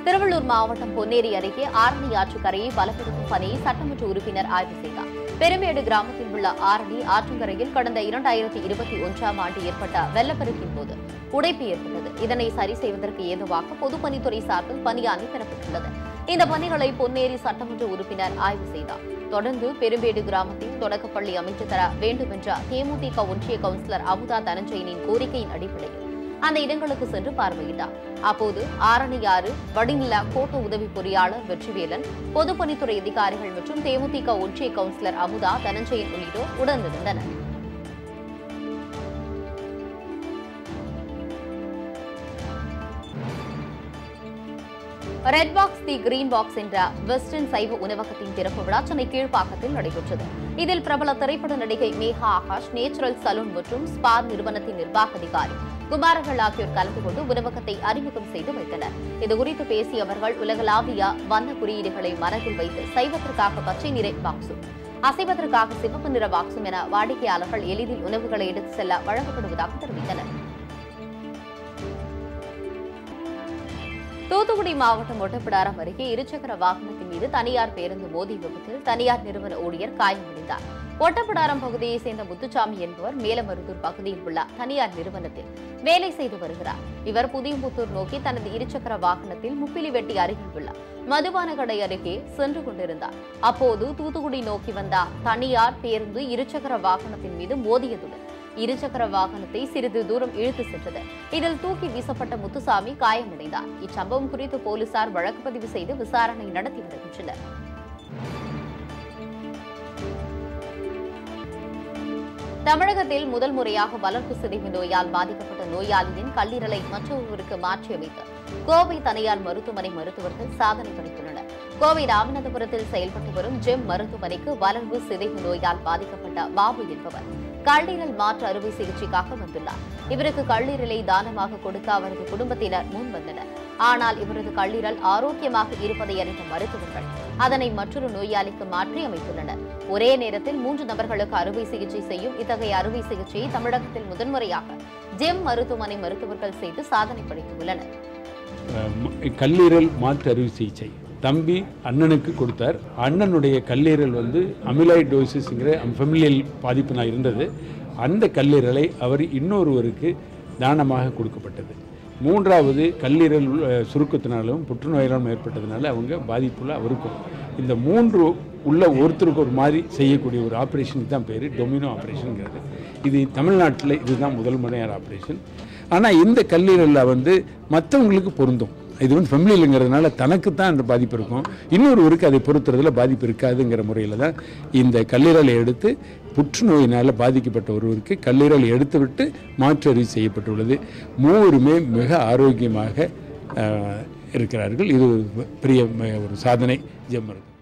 திருவள்ளூர் மாவட்டம் பொன்னேரி அருகே ஆரணி ஆற்றுக்கரையை பலப்படுத்தும் பணியை சட்டமன்ற உறுப்பினர் ஆய்வு செய்தார் பெருமேடு கிராமத்தில் உள்ள ஆரணி ஆற்றங்கரையில் கடந்த இரண்டாயிரத்தி இருபத்தி ஒன்றாம் ஆண்டு ஏற்பட்ட வெள்ளப்பெருக்கின் போது உடைப்பு ஏற்பட்டது இதனை சரி செய்வதற்கு ஏதுவாக பொதுப்பணித்துறை சார்பில் பணி அனுப்பப்பட்டுள்ளது இந்த பணிகளை பொன்னேரி சட்டமன்ற உறுப்பினர் ஆய்வு செய்தார் தொடர்ந்து பெரும்பேடு கிராமத்தில் தொடக்கப்பள்ளி அமைத்து தர வேண்டும் என்ற தேமுதிக ஒன்றிய கவுன்சிலர் அமுதா தனஞ்சயனின் கோரிக்கையின் அடிப்படையில் அந்த இடங்களுக்கு சென்று பார்வையிட்டார் அப்போது ஆரணியாறு வடிநில கோட்ட உதவி பொறியாளர் வெற்றிவேலன் பொதுப்பணித்துறை அதிகாரிகள் மற்றும் தேமுதிக ஒன்றிய கவுன்சிலர் அமுதா தனஞ்சயன் உள்ளிட்டோர் உடனிருந்தனர் red box the green box என்ற வெஸ்டர்ன் சைவ உணவகத்தின் திறப்பு விழா சென்னை கீழ்ப்பாக்கத்தில் நடைபெற்றது இதில் பிரபல திரைப்பட நடிகை மேகா ஆகாஷ் நேச்சுரல் சலூன் மற்றும் ஸ்பா நிறுவனத்தின் நிர்வாக அதிகாரி குமாரர்கள் ஆகியோர் கலந்து கொண்டு உணவகத்தை அறிமுகம் செய்து வைத்தனர் இதுகுறித்து பேசிய அவர்கள் உலகளாவிய வண்ண குறியீடுகளை மனதில் வைத்து சைவத்திற்காக பச்சை நிறை பாக்ஸும் அசைவதற்காக சிவப்பு நிற பாக்ஸும் என வாடிக்கையாளர்கள் எளிதில் உணவுகளை எடுத்து செல்ல வழங்கப்படுவதாக தெரிவித்தனர் தூத்துக்குடி மாவட்டம் ஒட்டப்பிடாரம் அருகே இருசக்கர வாகனத்தின் மீது தனியார் பேருந்து மோதி விபத்தில் தனியார் நிறுவன ஊழியர் காயமடைந்தார் ஒட்டப்பிடாரம் பகுதியைச் சேர்ந்த முத்துச்சாமி என்பவர் மேலமருதூர் பகுதியில் உள்ள தனியார் நிறுவனத்தில் வேலை செய்து வருகிறார் இவர் புதியம்புத்தூர் நோக்கி தனது இருசக்கர வாகனத்தில் முப்பிலிவெட்டி அருகில் உள்ள மதுபான கடை அருகே சென்று கொண்டிருந்தார் அப்போது தூத்துக்குடி நோக்கி வந்த தனியார் பேருந்து இருசக்கர வாகனத்தின் மீது மோதியதுடன் இருசக்கர வாகனத்தை சிறிது தூரம் இழுத்து சென்றது இதில் தூக்கி வீசப்பட்ட முத்துசாமி காயமடைந்தார் இச்சம்பவம் குறித்து போலீசார் வழக்கு பதிவு செய்து விசாரணை நடத்தி வருகின்றனர் தமிழகத்தில் முதல் முறையாக வளர்ப்பு சிதைவு நோயால் பாதிக்கப்பட்ட நோயாளியின் கல்லீரலை மற்றொருவருக்கு மாற்றியமைத்து கோவை தனியார் மருத்துவமனை மருத்துவர்கள் சாதனை படைத்துள்ளனர் கோவை ராமநாதபுரத்தில் செயல்பட்டு வரும் ஜெம் மருத்துவமனைக்கு வளர்வு சிதைவு நோயால் பாதிக்கப்பட்ட பாபு என்பவர் கல்லீரல் மாற்று அறுவை சிகிச்சைக்காக வந்துள்ளார் இவருக்கு கல்லீரலை தானமாக கொடுக்க அவரது குடும்பத்தினர் முன் வந்தனர் ஆனால் இவரது கல்லீரல் ஆரோக்கியமாக இருப்பதை அறிந்த மருத்துவர்கள் அதனை மற்றொரு நோயாளிக்கு மாற்றி அமைத்துள்ளனர் ஒரே நேரத்தில் மூன்று நபர்களுக்கு அறுவை சிகிச்சை செய்யும் இத்தகைய அறுவை சிகிச்சையை தமிழகத்தில் முதன்முறையாக ஜெம் மருத்துவமனை மருத்துவர்கள் செய்து சாதனை படைத்துள்ளனர் அஹ், ம- கல்லீரல் மாற்று அறுவை சிகிச்சை தம்பி அண்ணனுக்கு கொடுத்தார் அண்ணனுடைய கல்லீரல் வந்து அமிலாய்டோசிஸ்ங்கிற ஃபெமிலியல் பாதிப்பினால் இருந்தது அந்த கல்லீரலை அவர் இன்னொருவருக்கு தானமாக கொடுக்கப்பட்டது மூன்றாவது கல்லீரல் அஹ், சுருக்கத்தினாலும் புற்றுநோயாலும் ஏற்பட்டதுனால அவங்க பாதிப்புள்ள அவருக்கும் இந்த மூன்று உள்ள ஒருத்தருக்கு ஒரு மாதிரி செய்யக்கூடிய ஒரு ஆப்ரேஷனுக்கு தான் பேர் டொமினோ ஆப்ரேஷனுங்கிறது இது தமிழ்நாட்டில் இதுதான் முதல் முறையான ஆப்ரேஷன் ஆனால் இந்த கல்லீரலில் வந்து மற்றவங்களுக்கு பொருந்தும் இது வந்து ஃபெமிலிங்கிறதுனால தனக்கு தான் அந்த பாதிப்பு இருக்கும் இன்னொருவருக்கு அதை பொறுத்துறதுல பாதிப்பு இருக்காதுங்கிற முறையில் தான் இந்த கல்லீரலை எடுத்து புற்றுநோயினால் பாதிக்கப்பட்ட ஒருவருக்கு கல்லீரலை எடுத்துவிட்டு மாற்று அறுவை செய்யப்பட்டுள்ளது மூவருமே மிக ஆரோக்கியமாக அஹ், இருக்கிறார்கள் இது ஒரு பெரிய ம- ஒரு சாதனை ஜெம்மருக்கு